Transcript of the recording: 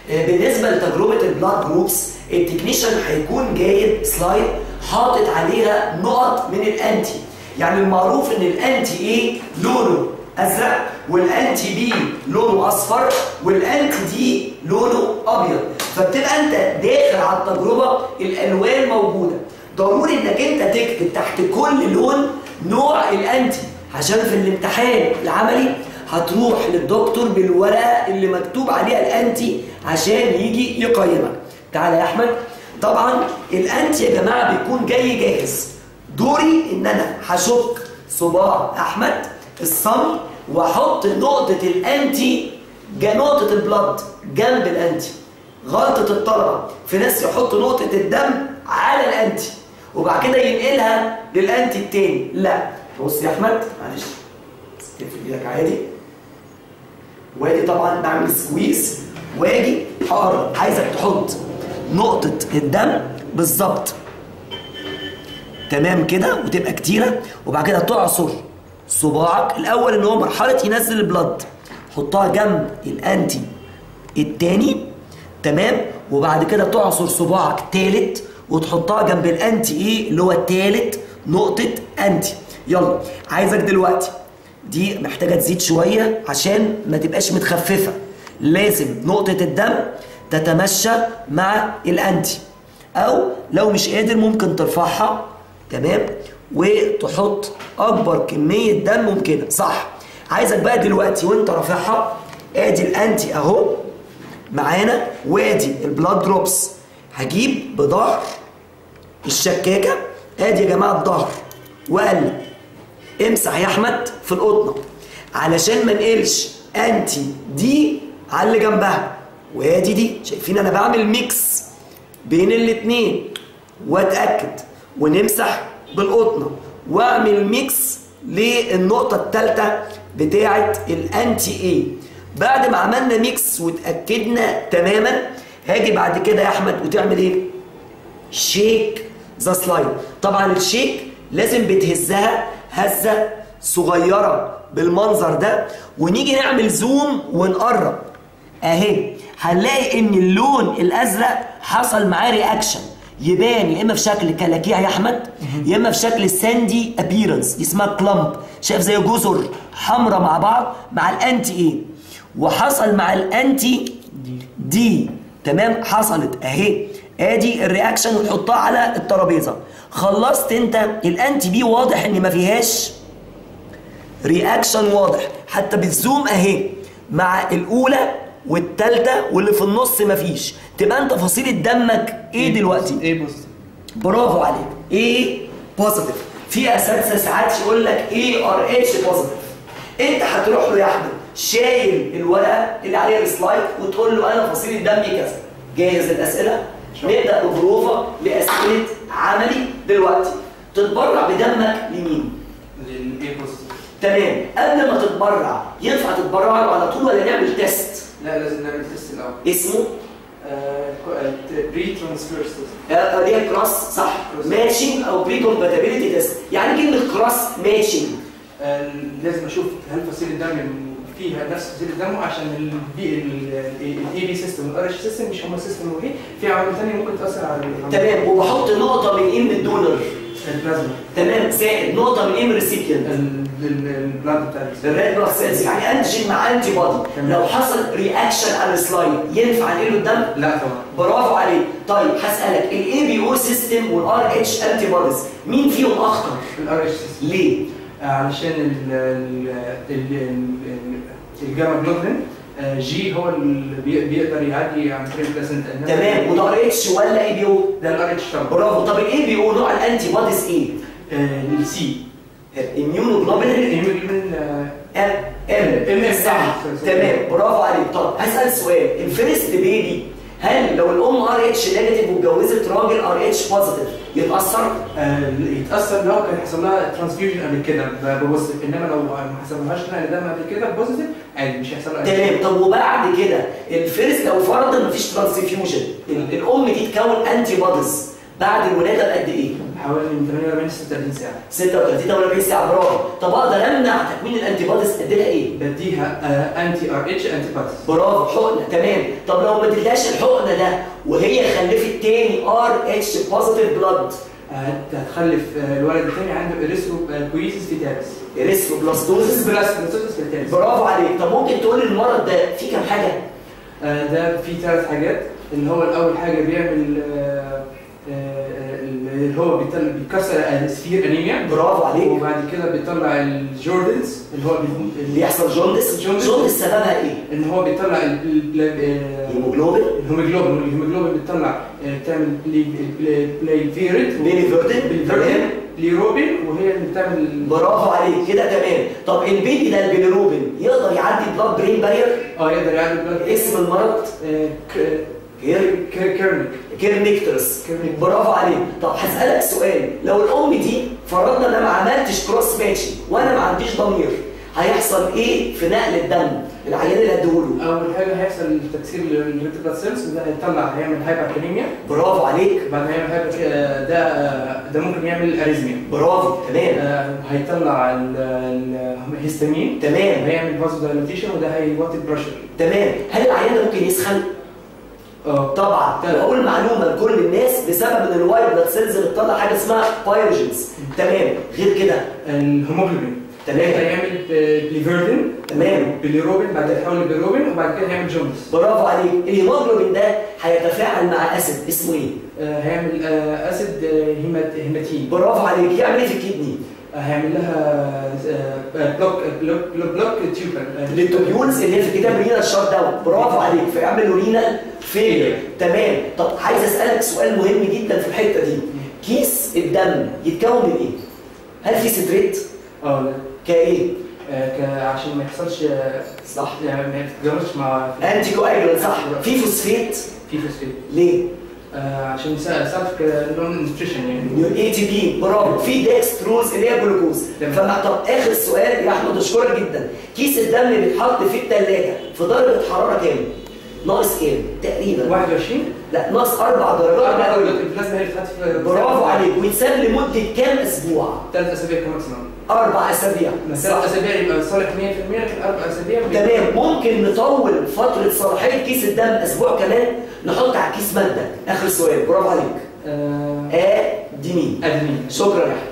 آه، بالنسبه لتجربه البلاد جروبس التكنيشن هيكون جايب سلايد حاطط عليها نقط من الانتي يعني المعروف ان الانتي ايه لونه ازرق والانتي بي لونه اصفر والانتي دي لونه ابيض فبتبقى انت داخل على التجربه الالوان موجوده ضروري انك انت تكتب تحت كل لون نوع الانتي عشان في الامتحان العملي هتروح للدكتور بالورقه اللي مكتوب عليها الانتي عشان يجي يقيمك تعالى يا احمد طبعا الانتي يا جماعه بيكون جاي جاهز دوري ان انا هشك صباع احمد الصمي واحط نقطه الانتي جا نقطه البلد جنب الانتي غلطه الطلبه في ناس يحطوا نقطه الدم على الانتي وبعد كده ينقلها للانتي التاني لا بص يا احمد معلش تقفل ايدك عادي وادي طبعا بعمل سكويز واجي هقرب عايزك تحط نقطه الدم بالظبط تمام كده وتبقى كتيره وبعد كده تعصر صباعك الاول ان هو مرحله ينزل البلد حطها جنب الانتي التاني تمام وبعد كده تعصر صباعك تالت وتحطها جنب الانتي ايه اللي هو التالت نقطه انتي يلا عايزك دلوقتي دي محتاجه تزيد شويه عشان ما تبقاش متخففه لازم نقطه الدم تتمشى مع الانتي او لو مش قادر ممكن ترفعها تمام وتحط اكبر كميه دم ممكنه صح عايزك بقى دلوقتي وانت رافعها ادي الانتي اهو معانا وادي البلاد دروبس هجيب بظهر الشكاكه ادي يا جماعه الظهر واقلب امسح يا احمد في القطنه علشان ما نقلش انتي دي على اللي جنبها وادي دي شايفين انا بعمل ميكس بين الاتنين واتاكد ونمسح بالقطنه واعمل ميكس للنقطه الثالثه بتاعه الانتي ايه بعد ما عملنا ميكس واتاكدنا تماما هاجي بعد كده يا احمد وتعمل ايه شيك ذا سلايد طبعا الشيك لازم بتهزها هزه صغيره بالمنظر ده ونيجي نعمل زوم ونقرب اهي هنلاقي ان اللون الازرق حصل معاه رياكشن يبان يا اما في شكل كلاكيع يا احمد يا اما في شكل ساندي ابيرنس دي اسمها كلامب شايف زي جزر حمراء مع بعض مع الانتي ايه وحصل مع الانتي دي تمام حصلت اهي ادي الرياكشن ونحطها على الترابيزه خلصت انت الانتي بي واضح ان ما فيهاش رياكشن واضح حتى بالزوم اهي مع الاولى والثالثه واللي في النص مفيش تبقى انت فصيله دمك ايه دلوقتي ايه بص برافو عليك ايه بوزيتيف في اساتذه ساعات يقول لك اي ار اتش بوزيتيف انت هتروح له يا احمد شايل الورقه اللي عليها السلايد وتقول له انا فصيله دمي كذا جاهز الاسئله نبدا ببروفه لاسئله عملي دلوقتي تتبرع بدمك لمين الايه بص تمام قبل ما تتبرع ينفع تتبرع له على طول ولا نعمل تيست لا لازم نعمل تيست الاول اسمه بري ترانسفير تيست آه، دي كراس صح ماتشنج او بري كومباتيبيليتي تيست يعني كلمه كراس ماتشنج لازم اشوف هل فصيله الدم فيها نفس فصيله دمه عشان البي الاي بي سيستم والار اتش سيستم مش هما سيستم واحد في عوامل ثانيه ممكن تاثر على ال- تمام وبحط نقطه من ايه من الدونر البلازما تمام زائد نقطه من ايه من الريسيبيانت ال- ال- البلاد بتاع الجسم. الريد بلاد سيلز يعني انتيجين مع انتي بودي تمام. لو حصل رياكشن على السلايد ينفع انقله الدم لا طبعا برافو عليك طيب هسالك الاي بي او سيستم والار اتش انتي بوديز مين فيهم اخطر الار اتش سيستم ليه علشان ال ال ال- ال- الجاما جلوبلين آه، جي هو اللي بي- بيقدر يعدي عن طريق البلاسنتا إنما تمام وده ار اتش ولا اي بي او ده الار اتش طبعا برافو طب الاي بي او نوع الانتي بوديز ايه السي اميونوجلوبولين الهيموجلوبين ام ام ام صح تمام برافو عليك طب هسال سؤال الفيرست بيبي هل لو الام ار اتش نيجاتيف واتجوزت راجل ار اتش بوزيتيف يتاثر؟ يتاثر لو كان حصل لها ترانسفيوجن قبل كده ببوزيتيف انما لو ما حصلهاش نقل دم قبل كده بوزيتيف عادي مش هيحصل لها أي شيء. تمام طب وبعد كده الفيرست لو فرضا مفيش ترانسفيوجن الام دي تكون انتي بوديز بعد الولاده بقد ايه حوالي من 48 ل 36 ساعه 36 48 ساعه برافو طب اقدر امنع تكوين الانتي بوديز اديلها ايه بديها انتي ار اتش انتي بوديز برافو حقنه تمام طب لو ما اديتهاش الحقنه ده وهي خلفت تاني ار اتش بوزيتيف بلاد هتخلف آه، الولد الثاني عنده اريثرو كويسيس فيتاليس اريثروبلاستوزس بلاس بلاستوسيس فيتاليس برافو عليك طب ممكن تقول لي المرض ده فيه كام حاجه آه، ده في ثلاث حاجات اللي هو الاول حاجه بيعمل آه، آه، اللي هو بيطلع بيكسر سفير انيميا برافو عليك وبعد كده بيطلع الجوردنز اللي هو بيكون- اللي يحصل جوندس جوندس. جوندس سببها ايه ان هو بيطلع ال- ال- ال- هيموجلوبين الهيموجلوبين والهيموجلوبين بتطلع آه، بتعمل بلايفيريت بيليفيردين تمام بليروبين وهي اللي بتعمل برافو عليك كده تمام طب البيبي ده البيليروبين يقدر يعدي بلاد برين بارير اه يقدر يعمل بلاد اسم المرض كير كيرنيك كيرنيكترس كيرنيك. برافو عليك طب هسألك سؤال لو الأم دي فرضنا إن أنا ما عملتش كروس ماتشنج وأنا ما عنديش ضمير هيحصل إيه في نقل الدم العيان اللي هديهوله اول حاجه هيحصل تكسير للريد بلاد سيلز وده هيطلع هيعمل هايبركانيميا برافو عليك بعد ما يعمل هايبر ده ده ممكن يعمل اريزميا برافو تمام آه، هيطلع ال- ال- الهستامين تمام هيعمل فازو دايلاتيشن وده هيوطي البريشر تمام هل العيان ده ممكن يسخن؟ اه طبعا تمام. بقول معلومه لكل الناس بسبب ان الوايت بلاد سيلز بتطلع حاجه اسمها بايروجينز تمام غير كده الهيموجلوبين تمام. هيعمل بليفيردين تمام. بليروبين بعد كده يتحول لبيروبين وبعد كده هيعمل جوندس برافو عليك الهيموجلوبين ده هيتفاعل مع اسيد اسمه ايه؟ آه، هيعمل آه، اسيد آه، هيمات- هيماتين برافو عليك يعمل ايه في الكدني؟ آه، هيعمل لها آه، بلوك بلوك بلوك, بلوك تيوبر للتوبيولز اللي هي في الكتاب رينال شات داون برافو عليك فيعمل رينال فيلير تمام طب عايز اسالك سؤال مهم جدا في الحته دي كيس الدم يتكون من ايه؟ هل في ستريت؟ اه لا. كايه؟ آه، ك- عشان ما يحصلش آه، صح يعني ما يتجرش مع انتي كواجولانت صح في فوسفيت في فوسفيت ليه؟ آه، عشان يساعد يساعد في نون نيوتريشن يعني اي تي بي برافو في ديكستروز اللي هي جلوكوز تمام. فما طب اخر سؤال يا احمد اشكرك جدا كيس الدم بيتحط في الثلاجه في درجه حراره كام؟ ناقص كام؟ تقريبا 21 لا ناقص اربع درجات مئويه البلازما هي اللي بتتحط في برافو عليك ويتساب لمده كام اسبوع؟ ثلاث اسابيع كماكسيمم اربع اسابيع ثلاث اسابيع يبقى صالح 100% لكن اربع اسابيع بي- تمام ممكن نطول فتره صلاحيه كيس الدم اسبوع كمان نحط على الكيس ماده اخر سؤال برافو عليك آه، اه دي مين؟ ادمين شكرا يا احمد